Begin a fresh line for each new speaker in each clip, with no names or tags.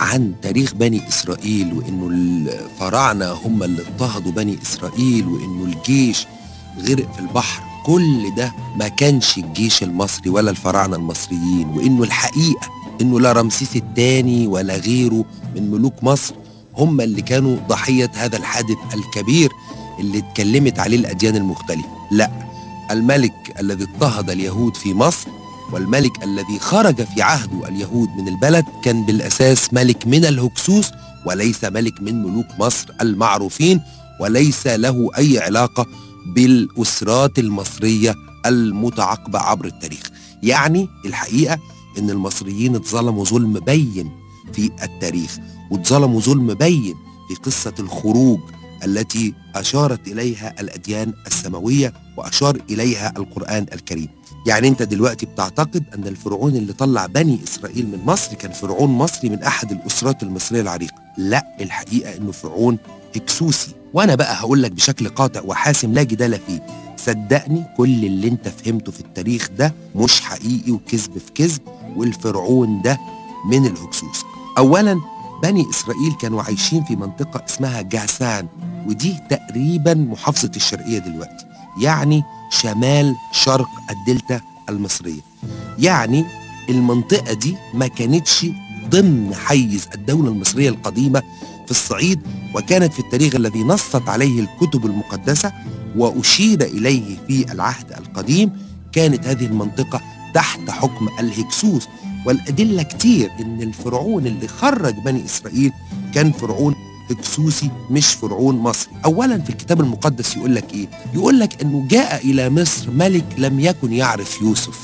عن تاريخ بني إسرائيل وإنه الفراعنة هم اللي اضطهدوا بني إسرائيل وإنه الجيش غرق في البحر كل ده ما كانش الجيش المصري ولا الفراعنة المصريين وإنه الحقيقة إنه لا رمسيس الثاني ولا غيره من ملوك مصر هم اللي كانوا ضحية هذا الحادث الكبير اللي اتكلمت عليه الأديان المختلفة لا الملك الذي اضطهد اليهود في مصر والملك الذي خرج في عهده اليهود من البلد كان بالأساس ملك من الهكسوس وليس ملك من ملوك مصر المعروفين وليس له أي علاقة بالأسرات المصرية المتعاقبة عبر التاريخ يعني الحقيقة أن المصريين اتظلموا ظلم بين في التاريخ واتظلموا ظلم بين في قصة الخروج التي أشارت إليها الأديان السماوية وأشار إليها القرآن الكريم يعني أنت دلوقتي بتعتقد أن الفرعون اللي طلع بني إسرائيل من مصر كان فرعون مصري من أحد الأسرات المصرية العريقة لا الحقيقة أنه فرعون هكسوسي وأنا بقى هقول لك بشكل قاطع وحاسم لا جدال فيه صدقني كل اللي انت فهمته في التاريخ ده مش حقيقي وكذب في كذب والفرعون ده من الهكسوس اولا بني إسرائيل كانوا عايشين في منطقة اسمها جاسان ودي تقريبا محافظة الشرقية دلوقتي يعني شمال شرق الدلتا المصرية يعني المنطقة دي ما كانتش ضمن حيز الدولة المصرية القديمة في الصعيد وكانت في التاريخ الذي نصت عليه الكتب المقدسة وأشير إليه في العهد القديم كانت هذه المنطقة تحت حكم الهكسوس والأدلة كتير إن الفرعون اللي خرج بني إسرائيل كان فرعون هكسوسي مش فرعون مصري أولا في الكتاب المقدس يقول لك إيه يقول لك أنه جاء إلى مصر ملك لم يكن يعرف يوسف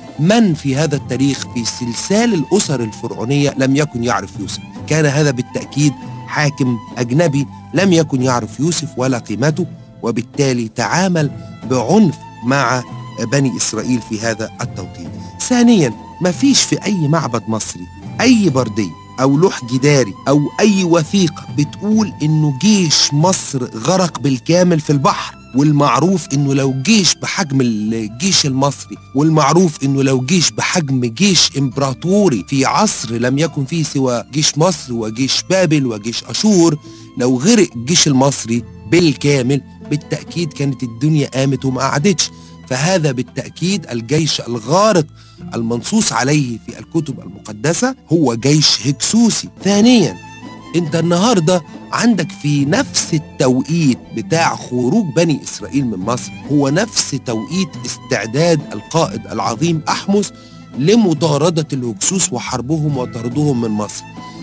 من في هذا التاريخ في سلسال الأسر الفرعونية لم يكن يعرف يوسف كان هذا بالتأكيد حاكم أجنبي لم يكن يعرف يوسف ولا قيمته وبالتالي تعامل بعنف مع بني إسرائيل في هذا التوقيت ثانيا ما فيش في أي معبد مصري أي بردية أو لوح جداري أو أي وثيقة بتقول إنه جيش مصر غرق بالكامل في البحر والمعروف انه لو جيش بحجم الجيش المصري والمعروف انه لو جيش بحجم جيش امبراطوري في عصر لم يكن فيه سوى جيش مصر وجيش بابل وجيش اشور لو غرق الجيش المصري بالكامل بالتأكيد كانت الدنيا قامت وما قعدتش فهذا بالتأكيد الجيش الغارق المنصوص عليه في الكتب المقدسة هو جيش هكسوسي ثانيا انت النهاردة عندك في نفس التوقيت بتاع خروج بني إسرائيل من مصر هو نفس توقيت استعداد القائد العظيم أحمس لمطاردة الهكسوس وحربهم وطردهم من مصر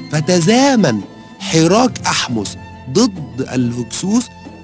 فتزامن حراك أحمس ضد الهكسوس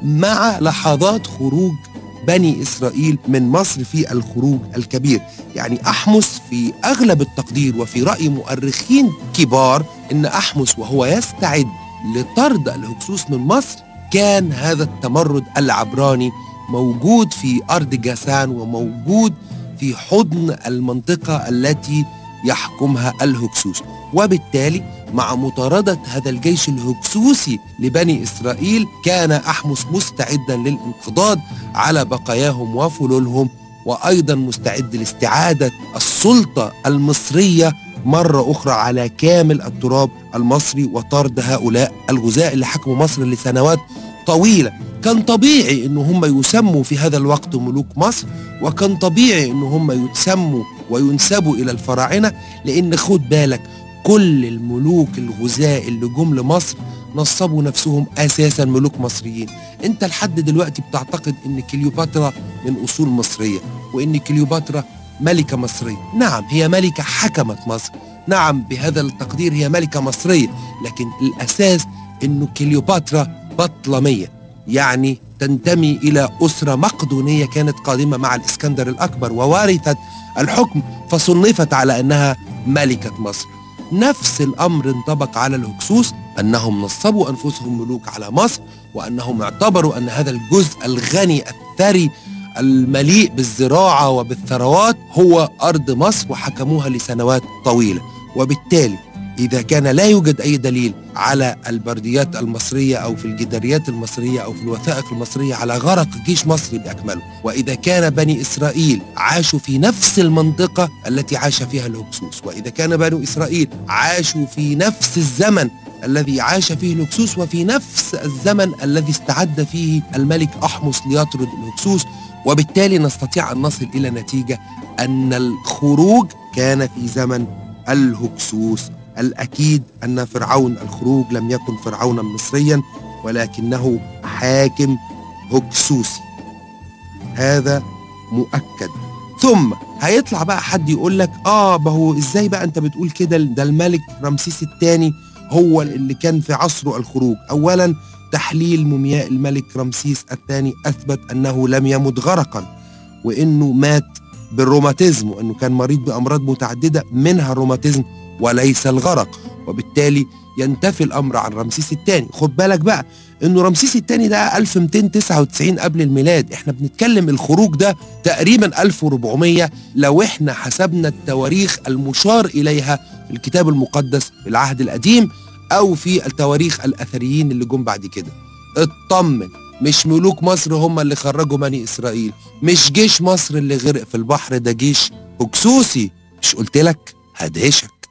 مع لحظات خروج بني إسرائيل من مصر في الخروج الكبير يعني أحمس في أغلب التقدير وفي رأي مؤرخين كبار إن أحمس وهو يستعد لطرد الهكسوس من مصر كان هذا التمرد العبراني موجود في أرض جاسان وموجود في حضن المنطقة التي يحكمها الهكسوس وبالتالي مع مطاردة هذا الجيش الهكسوسي لبني إسرائيل كان أحمس مستعدا للانقضاض على بقاياهم وفلولهم وأيضا مستعد لاستعادة السلطة المصرية مرة أخرى على كامل التراب المصري وطرد هؤلاء الغزاة اللي حكموا مصر لسنوات طويلة كان طبيعي ان هم يسموا في هذا الوقت ملوك مصر وكان طبيعي ان هم يتسموا وينسبوا الى الفراعنة لان خد بالك كل الملوك الغزاة اللي جم لمصر نصبوا نفسهم اساسا ملوك مصريين انت لحد دلوقتي بتعتقد ان كليوباترا من اصول مصرية وان كليوباترا ملكة مصرية نعم هي ملكة حكمت مصر نعم بهذا التقدير هي ملكة مصرية لكن الاساس انه كليوباترا بطلمية يعني تنتمي إلى أسرة مقدونية كانت قادمة مع الإسكندر الأكبر ووارثت الحكم فصنفت على أنها ملكة مصر نفس الأمر انطبق على الهكسوس أنهم نصبوا أنفسهم ملوك على مصر وأنهم اعتبروا أن هذا الجزء الغني الثري المليء بالزراعة وبالثروات هو أرض مصر وحكموها لسنوات طويلة وبالتالي إذا كان لا يوجد أي دليل على البرديات المصرية أو في الجداريات المصرية أو في الوثائق المصرية على غرق جيش مصري بأكمله وإذا كان بني إسرائيل عاشوا في نفس المنطقة التي عاش فيها الهكسوس وإذا كان بنو إسرائيل عاشوا في نفس الزمن الذي عاش فيه الهكسوس وفي نفس الزمن الذي استعد فيه الملك أحمس ليطرد الهكسوس وبالتالي نستطيع أن نصل إلى نتيجة أن الخروج كان في زمن الهكسوس الأكيد أن فرعون الخروج لم يكن فرعونا مصريا ولكنه حاكم هكسوسي هذا مؤكد ثم هيطلع بقى حد يقول لك اه ما هو ازاي بقى انت بتقول كده ده الملك رمسيس الثاني هو اللي كان في عصره الخروج اولا تحليل مومياء الملك رمسيس الثاني اثبت انه لم يمت غرقا وانه مات بالروماتيزم وانه كان مريض بامراض متعدده منها الروماتيزم وليس الغرق وبالتالي ينتفي الامر عن رمسيس الثاني خد بالك بقى انه رمسيس الثاني ده 1299 قبل الميلاد احنا بنتكلم الخروج ده تقريبا 1400 لو احنا حسبنا التواريخ المشار اليها في الكتاب المقدس في العهد القديم او في التواريخ الاثريين اللي جم بعد كده اطمن مش ملوك مصر هم اللي خرجوا بني اسرائيل مش جيش مصر اللي غرق في البحر ده جيش هكسوسي مش قلت لك هدهشك